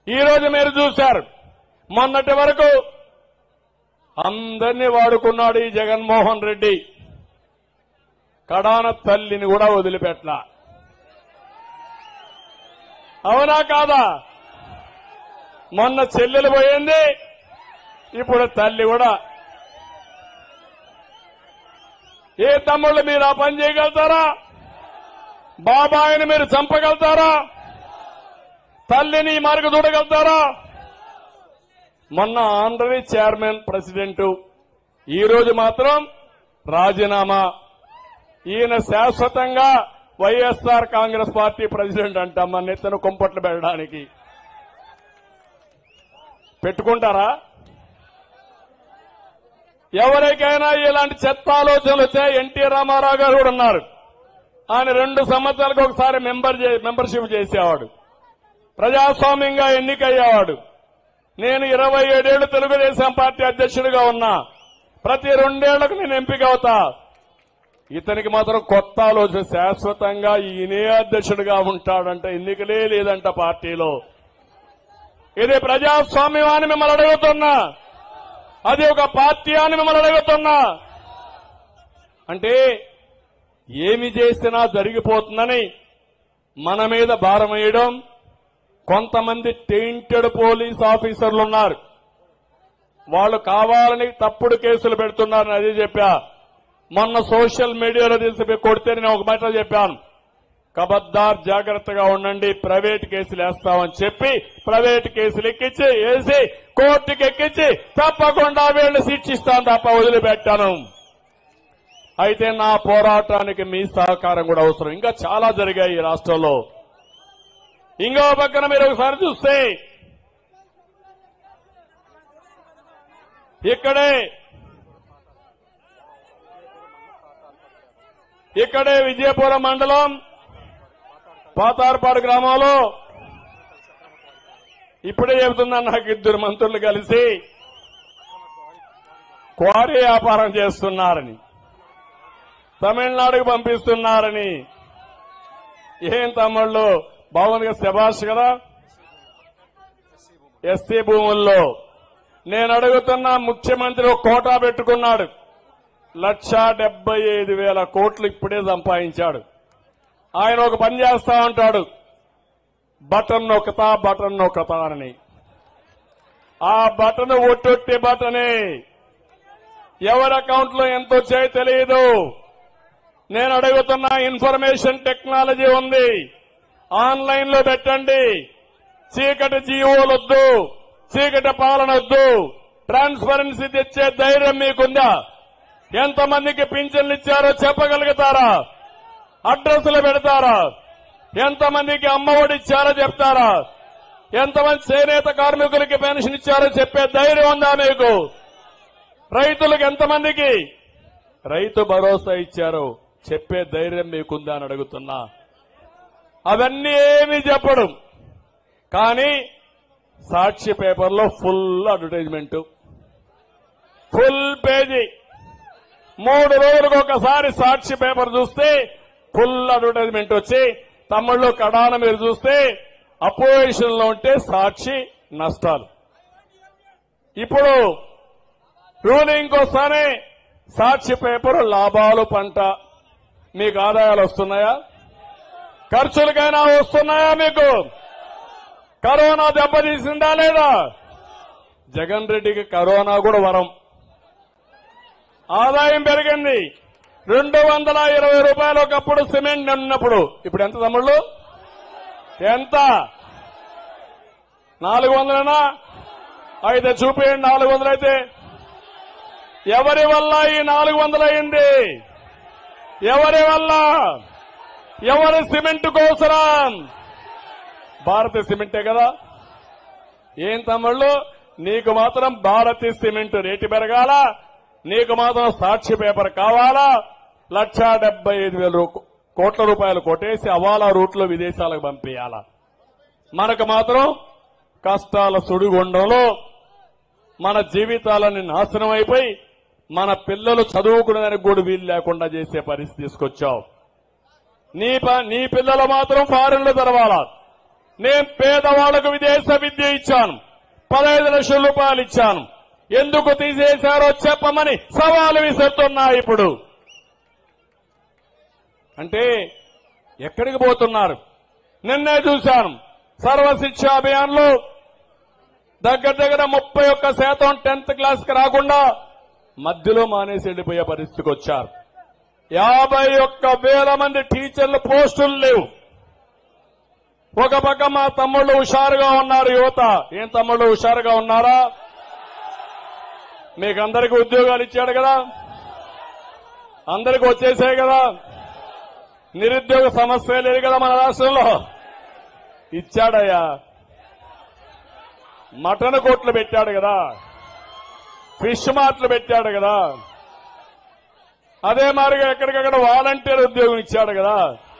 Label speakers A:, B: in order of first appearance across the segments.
A: ఈ రోజు మీరు చూశారు మొన్నటి వరకు అందరినీ వాడుకున్నాడు ఈ జగన్మోహన్ రెడ్డి కడాన తల్లిని కూడా వదిలిపెట్టలా అవునా కాదా మొన్న చెల్లెలు పోయింది ఇప్పుడు తల్లి కూడా ఏ తమ్ముళ్ళు మీరు ఆ పని చేయగలుగుతారా బాబాయిని మీరు చంపగలుగుతారా తల్లిని ఈ మార్గ చూడగలుగుతారా మొన్న ఆంధ్రని చైర్మన్ ప్రెసిడెంట్ ఈ రోజు మాత్రం రాజీనామా ఈయన శాశ్వతంగా వైఎస్ఆర్ కాంగ్రెస్ పార్టీ ప్రెసిడెంట్ అంట మన నెత్తను కుంపట్లు పెట్టడానికి పెట్టుకుంటారా ఎవరికైనా ఇలాంటి చెత్త ఆలోచనలు వచ్చాయి ఎన్టీ రామారావు గారు కూడా ఉన్నారు ఆయన రెండు సంవత్సరాలకు ఒకసారి మెంబర్ చే- మెంబర్షిప్ చేసేవాడు ప్రజాస్వామ్యంగా ఎన్నికయ్యేవాడు నేను ఇరవై ఏడేళ్లు తెలుగుదేశం పార్టీ అధ్యక్షుడిగా ఉన్నా ప్రతి రెండేళ్లకు నేను ఎంపిక అవుతా ఇతనికి మాత్రం కొత్త ఆలోచన శాశ్వతంగా ఈయనే అధ్యక్షుడిగా ఉంటాడంట ఎన్నికలే లేదంట పార్టీలో ఇది ప్రజాస్వామ్యం అని మిమ్మల్ని అడుగుతున్నా అది ఒక పార్టీ అని మిమ్మల్ని అడుగుతున్నా అంటే ఏమి చేసినా జరిగిపోతుందని మన మీద భారం వేయడం కొంతమంది టెయింటెడ్ పోలీస్ ఆఫీసర్లు ఉన్నారు వాళ్ళు కావాలని తప్పుడు కేసులు పెడుతున్నారని అదే చెప్పా మొన్న సోషల్ మీడియాలో తీసి కొడితే నేను ఒక మాట చెప్పాను కబద్దార్ జాగ్రత్తగా ఉండండి ప్రైవేట్ కేసులు వేస్తామని చెప్పి ప్రైవేట్ కేసులు ఎక్కించి వేసి కోర్టుకి ఎక్కించి తప్పకుండా వీళ్ళు శిక్షిస్తాను తప్ప వదిలిపెట్టాను అయితే నా పోరాటానికి మీ సహకారం కూడా అవసరం ఇంకా చాలా జరిగాయి ఈ రాష్ట్రంలో ఇంకో పక్కన మీరు ఒకసారి చూస్తే ఇక్కడే ఇక్కడే విజయపురం మండలం పాతార్పాడు గ్రామంలో ఇప్పుడే చెబుతున్నాను నాకు ఇద్దరు మంత్రులు కలిసి క్వారీ వ్యాపారం చేస్తున్నారని తమిళనాడుకు పంపిస్తున్నారని ఏం తమ్ముళ్ళు బాగుంది కదా శభాష్ కదా ఎస్సీ భూముల్లో నేను అడుగుతున్న ముఖ్యమంత్రి ఒక కోటా పెట్టుకున్నాడు లక్ష డెబ్బై ఐదు వేల కోట్లు ఇప్పుడే సంపాదించాడు ఆయన ఒక పని చేస్తా ఉంటాడు బటన్ నొక్కతా బటన్ నొక్కతా అని ఆ బటన్ ఒట్టొట్టి బటనే ఎవరి అకౌంట్ లో ఎంత వచ్చాయో తెలియదు నేను అడుగుతున్న ఇన్ఫర్మేషన్ టెక్నాలజీ ఉంది ఆన్లైన్ లో పెట్టండి చీకటి జీవోలొద్దు చీకటి పాలన వద్దు ట్రాన్స్పరెన్సీ తెచ్చే ధైర్యం మీకుందా ఎంతమందికి పింఛన్లు ఇచ్చారో చెప్పగలుగుతారా అడ్రస్లు పెడతారా ఎంతమందికి అమ్మఒడి ఇచ్చారో చెప్తారా ఎంతమంది చేనేత కార్మికులకి పెన్షన్ ఇచ్చారో చెప్పే ధైర్యం ఉందా మీకు రైతులకు ఎంతమందికి రైతు భరోసా ఇచ్చారో చెప్పే ధైర్యం మీకుందా అని అడుగుతున్నా అవన్నీ ఏమీ చెప్పడం కానీ సాక్షి పేపర్లో ఫుల్ అడ్వర్టైజ్మెంట్ ఫుల్ పేజీ మూడు రోజులకు ఒకసారి సాక్షి పేపర్ చూస్తే ఫుల్ అడ్వర్టైజ్మెంట్ వచ్చి తమ్ముళ్ళు కడాన మీరు చూస్తే అపోజిషన్ లో ఉంటే సాక్షి నష్టాలు ఇప్పుడు రూలింగ్ వస్తానే సాక్షి పేపర్ లాభాలు పంట మీకు ఆదాయాలు వస్తున్నాయా ఖర్చులకైనా వస్తున్నాయా మీకు కరోనా దెబ్బతీసిందా లేదా జగన్ రెడ్డికి కరోనా కూడా వరం ఆదాయం పెరిగింది రెండు వందల ఇరవై రూపాయలు ఒకప్పుడు సిమెంట్ ఉన్నప్పుడు ఇప్పుడు ఎంత తమ్ముళ్ళు ఎంత నాలుగు వందలనా అయితే చూపించండి నాలుగు వందలు అయితే ఎవరి వల్ల ఈ నాలుగు వందలు అయింది ఎవరి వల్ల ఎవరి సిమెంట్ కోసరం భారత సిమెంటే కదా ఏం తమ్ముళ్ళు నీకు మాత్రం భారతీ సిమెంట్ రేటు పెరగాల నీకు మాత్రం సాక్షి పేపర్ కావాలా లక్షా డెబ్బై ఐదు వేల రూ- కోట్ల రూపాయలు కొట్టేసి అవాలా రూట్లో విదేశాలకు పంపించాలా మనకు మాత్రం కష్టాల సుడిగుండంలో మన జీవితాలని నాశనం అయిపోయి మన పిల్లలు చదువుకునేదానికి కూడా వీలు లేకుండా చేసే పరిస్థితి తీసుకొచ్చావు నీ ప- నీ పిల్లలు మాత్రం ఫారెన్లు తెరవాలా నేను పేదవాళ్లకు విదేశ విద్య ఇచ్చాను పదహైదు లక్షల రూపాయలు ఇచ్చాను ఎందుకు తీసేశారో చెప్పమని సవాలు విసురుతున్నా ఇప్పుడు అంటే ఎక్కడికి పోతున్నారు నిన్నే చూశాను సర్వశిక్ష అభియాన్లో దగ్గర దగ్గర ముప్పై ఒక్క శాతం టెన్త్ క్లాస్ కి రాకుండా మధ్యలో మానేసి వెళ్ళిపోయే పరిస్థితికి వచ్చారు యాభై ఒక్క వేల మంది టీచర్లు పోస్టులు లేవు ఒక పక్క మా తమ్ముళ్ళు హుషారుగా ఉన్నారు యువత ఏం తమ్ముళ్ళు హుషారుగా ఉన్నారా మీకు అందరికీ ఉద్యోగాలు ఇచ్చాడు కదా అందరికి వచ్చేసాయి కదా నిరుద్యోగ సమస్య లేదు కదా మన రాష్ట్రంలో ఇచ్చాడయ్యా మటన్ కోట్లు పెట్టాడు కదా ఫిష్ మార్ట్లు పెట్టాడు కదా అదే మాదిరిగా ఎక్కడికక్కడ వాలంటీర్ ఉద్యోగం ఇచ్చాడు కదా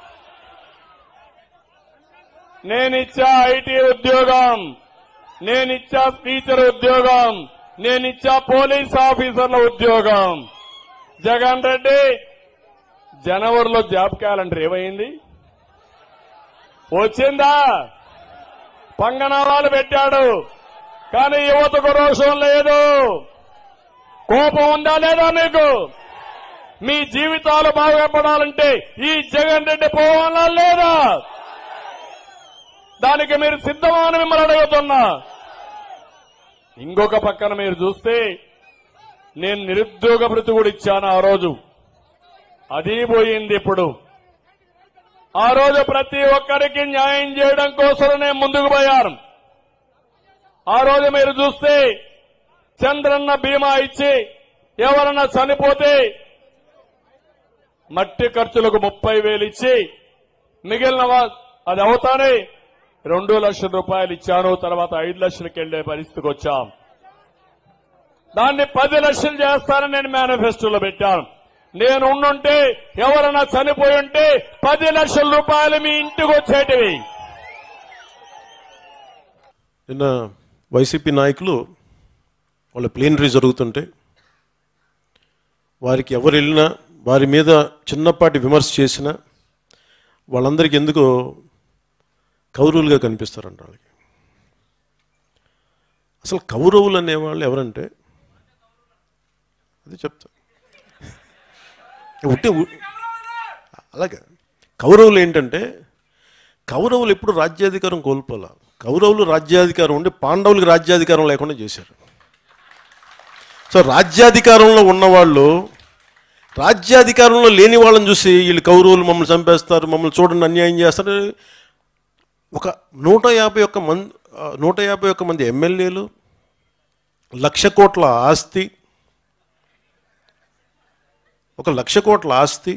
A: నేనిచ్చా ఐటీ ఉద్యోగం నేనిచ్చా టీచర్ ఉద్యోగం నేనిచ్చా పోలీస్ ఆఫీసర్ల ఉద్యోగం జగన్ రెడ్డి జనవరిలో జాబ్ క్యాలెండర్ ఏమైంది వచ్చిందా పంగనామాలు పెట్టాడు కానీ యువతకు రోషం లేదు కోపం ఉందా లేదా మీకు మీ జీవితాలు బాగుపడాలంటే ఈ జగన్ రెడ్డి పోవాలా లేదా దానికి మీరు సిద్ధమా అని మిమ్మల్ని అడుగుతున్నా ఇంకొక పక్కన మీరు చూస్తే నేను నిరుద్యోగ భృతి కూడా ఇచ్చాను ఆ రోజు అది పోయింది ఇప్పుడు ఆ రోజు ప్రతి ఒక్కరికి న్యాయం చేయడం కోసం నేను ముందుకు పోయాను ఆ రోజు మీరు చూస్తే చంద్రన్న బీమా ఇచ్చి ఎవరన్నా చనిపోతే మట్టి ఖర్చులకు ముప్పై వేలు ఇచ్చి మిగిలిన వా- అది అవుతానే రెండు లక్షల రూపాయలు ఇచ్చాను తర్వాత ఐదు లక్షలకు వెళ్లే పరిస్థితికి వచ్చాం దాన్ని పది లక్షలు చేస్తానని నేను మేనిఫెస్టోలో పెట్టాను నేను ఉండుంటే ఎవరైనా చనిపోయి ఉంటే పది లక్షల రూపాయలు మీ ఇంటికి వచ్చేటివి
B: నిన్న వైసీపీ నాయకులు వాళ్ళ ప్లేనరీ జరుగుతుంటే వారికి ఎవరు వెళ్ళినా వారి మీద చిన్నపాటి విమర్శ చేసినా వాళ్ళందరికీ ఎందుకో కౌరవులుగా కనిపిస్తారంట వాళ్ళకి అసలు కౌరవులు అనేవాళ్ళు ఎవరంటే అది చెప్తా ఉట్టి ఉ- అలాగే కౌరవులు ఏంటంటే కౌరవులు ఎప్పుడు రాజ్యాధికారం కోల్పోలా కౌరవులు రాజ్యాధికారం ఉండి పాండవులకు రాజ్యాధికారం లేకుండా చేశారు సో రాజ్యాధికారంలో ఉన్నవాళ్ళు రాజ్యాధికారంలో లేని వాళ్ళని చూసి వీళ్ళు కౌరవులు మమ్మల్ని చంపేస్తారు మమ్మల్ని చూడండి అన్యాయం చేస్తారు ఒక నూట యాభై ఒక్క మంది ఆ, నూట యాభై ఒక్క మంది ఎమ్మెల్యేలు లక్ష కోట్ల ఆస్తి ఒక లక్ష కోట్ల ఆస్తి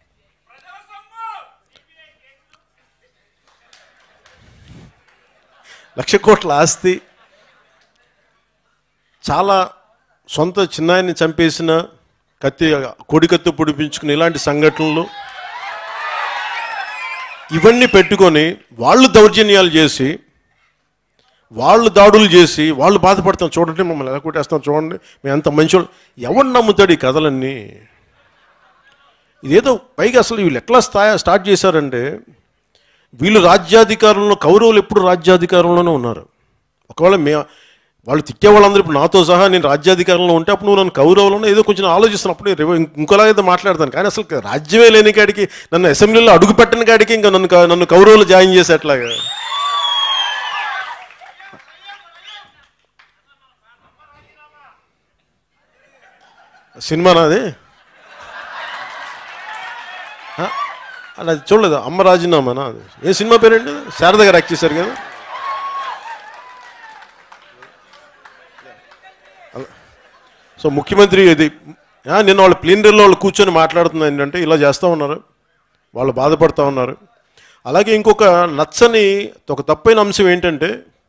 B: లక్ష కోట్ల ఆస్తి చాలా సొంత చిన్నాయన్ని చంపేసిన కత్తి కొడి కత్తి పొడిపించుకుని ఇలాంటి సంఘటనలు ఇవన్నీ పెట్టుకొని వాళ్ళు దౌర్జన్యాలు చేసి వాళ్ళు దాడులు చేసి వాళ్ళు బాధపడతాం చూడండి మమ్మల్ని ఎలా కొట్టేస్తాం చూడండి మేము ఎంత మంచి ఎవరు నమ్ముతాడు ఈ కథలన్నీ ఇదేదో పైగా అసలు వీళ్ళు ఎట్లా స్థాయి స్టార్ట్ చేశారంటే వీళ్ళు రాజ్యాధికారంలో కౌరవులు ఎప్పుడు రాజ్యాధికారంలోనే ఉన్నారు ఒకవేళ మే వాళ్ళు తిట్టే వాళ్ళందరూ ఇప్పుడు నాతో సహా నేను రాజ్యాధికారంలో ఉంటే అప్పుడు నువ్వు నన్ను కౌరవులను ఏదో కొంచెం ఆలోచిస్తున్నప్పుడు రివ- ఇంకోలా ఏదో మాట్లాడతాను కానీ అసలు రాజ్యమే లేని కాడికి నన్ను అసెంబ్లీలో అడుగు పెట్టని కాడికి ఇంకా నన్ను క- నన్ను కౌరవులు జాయిన్ చేసి అట్లాగా సినిమా నాది ఆ? అలా చూడలేదు అమ్మ రాజీనామానా అది ఏ సినిమా పేరేంటి శారద గారు యాక్ట్ చేశారు కదా అలా. సో ముఖ్యమంత్రి ఇది ఆ, నిన్న వాళ్ళ ప్లీనరీలో వాళ్ళు కూర్చొని మాట్లాడుతుంది ఏంటంటే ఇలా చేస్తూ ఉన్నారు వాళ్ళు బాధపడుతూ ఉన్నారు అలాగే ఇంకొక నచ్చని ఒక తప్పైన అంశం ఏంటంటే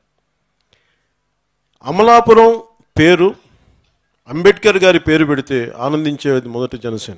B: అమలాపురం పేరు అంబేద్కర్ గారి పేరు పెడితే ఆనందించేది మొదటి జనసేన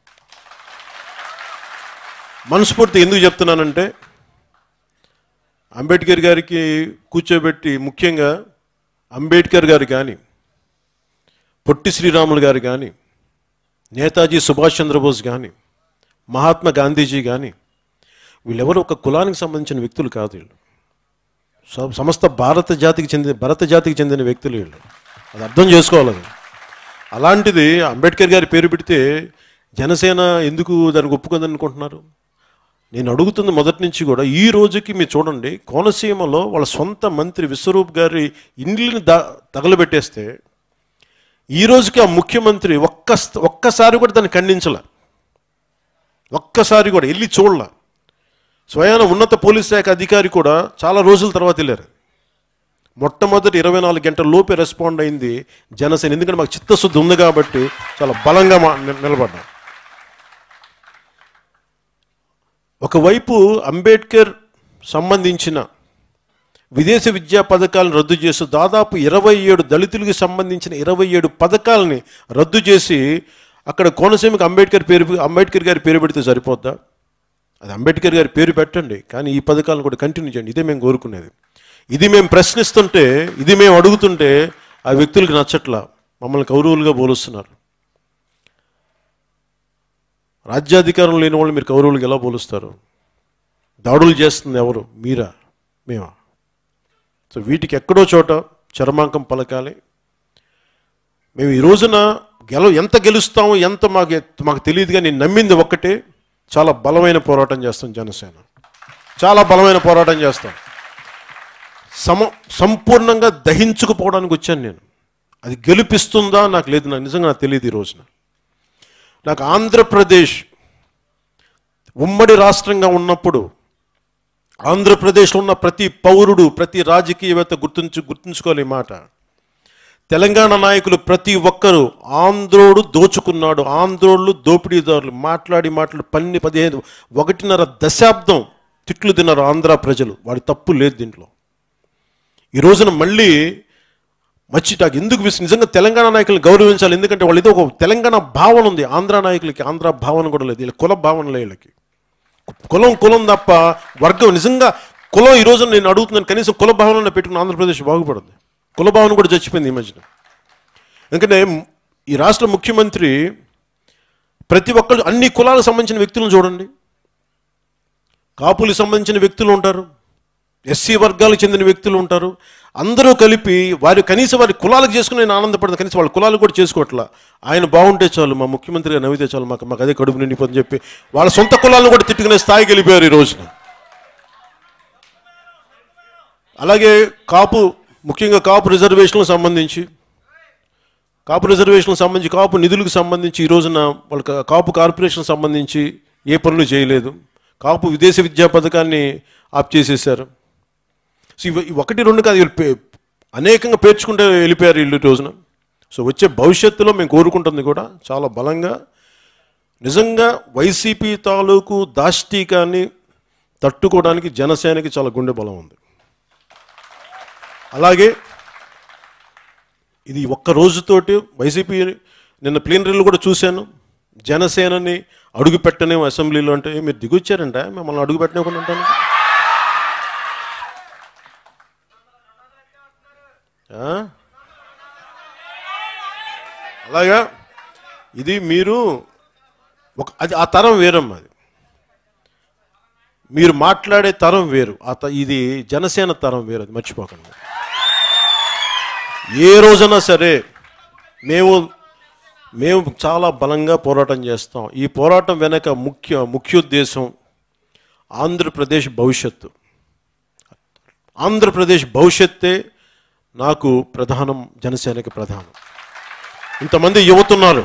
B: మనస్ఫూర్తి ఎందుకు చెప్తున్నానంటే అంబేద్కర్ గారికి కూర్చోబెట్టి ముఖ్యంగా అంబేద్కర్ గారు కానీ పొట్టి శ్రీరాములు గారు కానీ నేతాజీ సుభాష్ చంద్రబోస్ కానీ మహాత్మా గాంధీజీ కానీ వీళ్ళెవరు ఒక కులానికి సంబంధించిన వ్యక్తులు కాదు వీళ్ళు స- సమస్త భారత జాతికి చెందిన భరత జాతికి చెందిన వ్యక్తులు వీళ్ళు అది అర్థం చేసుకోవాలి అది అలాంటిది అంబేద్కర్ గారి పేరు పెడితే జనసేన ఎందుకు దానికి ఒప్పుకుందని అనుకుంటున్నారు నేను అడుగుతుంది మొదటి నుంచి కూడా ఈ రోజుకి మీరు చూడండి కోనసీమలో వాళ్ళ సొంత మంత్రి విశ్వరూప్ గారి ఇండ్లని ద తగలబెట్టేస్తే ఈ రోజుకి ఆ ముఖ్యమంత్రి ఒక్క ఒక్కసారి కూడా దాన్ని ఖండించలే ఒక్కసారి కూడా వెళ్ళి చూడలే స్వయాన ఉన్నత పోలీస్ శాఖ అధికారి కూడా చాలా రోజుల తర్వాత వెళ్ళారు మొట్టమొదటి ఇరవై నాలుగు గంటల లోపే రెస్పాండ్ అయింది జనసేన ఎందుకంటే మాకు చిత్తశుద్ధి ఉంది కాబట్టి చాలా బలంగా మా నిల- నిలబడ్డాం ఒకవైపు అంబేద్కర్ సంబంధించిన విదేశీ విద్యా పథకాలను రద్దు చేస్తూ దాదాపు ఇరవై ఏడు దళితులకు సంబంధించిన ఇరవై ఏడు పథకాలని రద్దు చేసి అక్కడ కోనసీమకి అంబేద్కర్ పేరు అంబేద్కర్ గారి పేరు పెడితే సరిపోద్దా అది అంబేద్కర్ గారి పేరు పెట్టండి కానీ ఈ పథకాలను కూడా కంటిన్యూ చేయండి ఇదే మేము కోరుకునేది ఇది మేము ప్రశ్నిస్తుంటే ఇది మేము అడుగుతుంటే ఆ వ్యక్తులకు నచ్చట్లా మమ్మల్ని కౌరవులుగా పోలుస్తున్నారు రాజ్యాధికారం లేని వాళ్ళు మీరు కౌరవులకు ఎలా పోలుస్తారు దాడులు చేస్తుంది ఎవరు మీరా మేమా సో వీటికి ఎక్కడో చోట చర్మాంకం పలకాలి మేము ఈ రోజున గెల ఎంత గెలుస్తామో ఎంత మాకు మాకు తెలియదుగా నేను నమ్మింది ఒక్కటే చాలా బలమైన పోరాటం చేస్తాం జనసేన చాలా బలమైన పోరాటం చేస్తాం సమ సంపూర్ణంగా దహించుకుపోవడానికి వచ్చాను నేను అది గెలిపిస్తుందా నాకు లేదు నాకు నిజంగా నాకు తెలియదు ఈ రోజున నాకు ఆంధ్రప్రదేశ్ ఉమ్మడి రాష్ట్రంగా ఉన్నప్పుడు ఆంధ్రప్రదేశ్లో ఉన్న ప్రతి పౌరుడు ప్రతి రాజకీయవేత్త గుర్తుంచు గుర్తుంచుకోవాలి ఈ మాట తెలంగాణ నాయకులు ప్రతి ఒక్కరూ ఆంధ్రోడు దోచుకున్నాడు ఆంధ్రోళ్ళు దోపిడీదారులు మాట్లాడి మాట్లాడి పన్ని పదిహేను ఒకటిన్నర దశాబ్దం తిట్లు తిన్నారు ఆంధ్ర ప్రజలు వాడి తప్పు లేదు దీంట్లో ఈ రోజున మళ్ళీ మచ్చి నాకు ఎందుకు విస్ నిజంగా తెలంగాణ నాయకులను గౌరవించాలి ఎందుకంటే వాళ్ళు ఏదో ఒక తెలంగాణ భావన ఉంది ఆంధ్ర నాయకులకి ఆంధ్ర భావన కూడా లేదు వీళ్ళ కుల భావన లేదు వీళ్ళకి కులం కులం తప్ప వర్గం నిజంగా కులం ఈ రోజు నేను అడుగుతున్నాను కనీసం కుల భావన పెట్టుకున్న ఆంధ్రప్రదేశ్ బాగుపడుతుంది కుల భావన కూడా చచ్చిపోయింది ఈ మధ్యన ఎందుకంటే ఈ రాష్ట్ర ముఖ్యమంత్రి ప్రతి ఒక్కరు అన్ని కులాలకు సంబంధించిన వ్యక్తులను చూడండి కాపులకు సంబంధించిన వ్యక్తులు ఉంటారు ఎస్సీ వర్గాలకు చెందిన వ్యక్తులు ఉంటారు అందరూ కలిపి వారి కనీసం వారి కులాలకు చేసుకుని నేను ఆనందపడదు కనీసం వాళ్ళ కులాలు కూడా చేసుకోవట్లా ఆయన బాగుంటే చాలు మా ముఖ్యమంత్రిగా నవ్వితే చాలు మాకు మాకు అదే కడుపు నిండిపోతుందని చెప్పి వాళ్ళ సొంత కులాలను కూడా తిట్టుకునే స్థాయికి వెళ్ళిపోయారు ఈ రోజున అలాగే కాపు ముఖ్యంగా కాపు రిజర్వేషన్లకు సంబంధించి కాపు రిజర్వేషన్లకు సంబంధించి కాపు నిధులకు సంబంధించి ఈ రోజున వాళ్ళ కా- కాపు కార్పొరేషన్ సంబంధించి ఏ పనులు చేయలేదు కాపు విదేశీ విద్యా పథకాన్ని ఆప్ చేసేసారు సో ఇవి ఇవి ఒకటి రెండు కాదు వీళ్ళు పే- అనేకంగా పేర్చుకుంటే వెళ్ళిపోయారు వీళ్ళు ఈ రోజున సో వచ్చే భవిష్యత్తులో మేము కోరుకుంటుంది కూడా చాలా బలంగా నిజంగా వైసీపీ తాలూకు దాష్టీకాన్ని తట్టుకోవడానికి జనసేనకి చాలా గుండె బలం ఉంది అలాగే ఇది ఒక్క రోజుతోటి వైసీపీ నిన్న ప్లీనరీలు కూడా చూశాను జనసేనని అడుగు పెట్టనే అసెంబ్లీలో అంటే "ఏ, మీరు దిగొచ్చారంట మిమ్మల్ని అడుగు పెట్టనివ్వకుండా ఉంటాను ఆ? అలాగా ఇది మీరు ఒక అది ఆ తరం వేరమ్మా అది మీరు మాట్లాడే తరం వేరు ఆ త- ఇది జనసేన తరం వేరు అది మర్చిపోకండి ఏ రోజైనా సరే మేము మేము చాలా బలంగా పోరాటం చేస్తాం ఈ పోరాటం వెనక ముఖ్య ముఖ్యోద్దేశం ఆంధ్రప్రదేశ్ భవిష్యత్తు ఆంధ్రప్రదేశ్ భవిష్యత్తే నాకు ప్రధానం జనసేనకి ప్రధానం ఇంతమంది యువత ఉన్నారు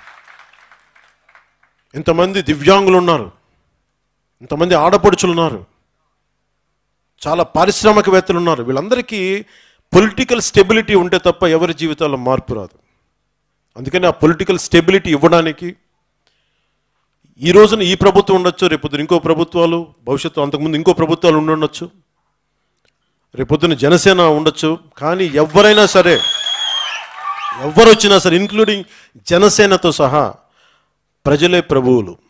B: ఇంతమంది దివ్యాంగులు ఉన్నారు ఇంతమంది ఆడపడుచులు ఉన్నారు చాలా పారిశ్రామికవేత్తలు ఉన్నారు వీళ్ళందరికీ పొలిటికల్ స్టెబిలిటీ ఉంటే తప్ప ఎవరి జీవితాల్లో మార్పు రాదు అందుకని ఆ పొలిటికల్ స్టెబిలిటీ ఇవ్వడానికి ఈ రోజున ఈ ప్రభుత్వం ఉండొచ్చు రేపొద్దున ఇంకో ప్రభుత్వాలు భవిష్యత్తు అంతకుముందు ఇంకో ప్రభుత్వాలు ఉండి ఉండొచ్చు రేపొద్దున జనసేన ఉండొచ్చు కానీ ఎవరైనా సరే ఎవరు వచ్చినా సరే ఇంక్లూడింగ్ జనసేనతో సహా ప్రజలే ప్రభువులు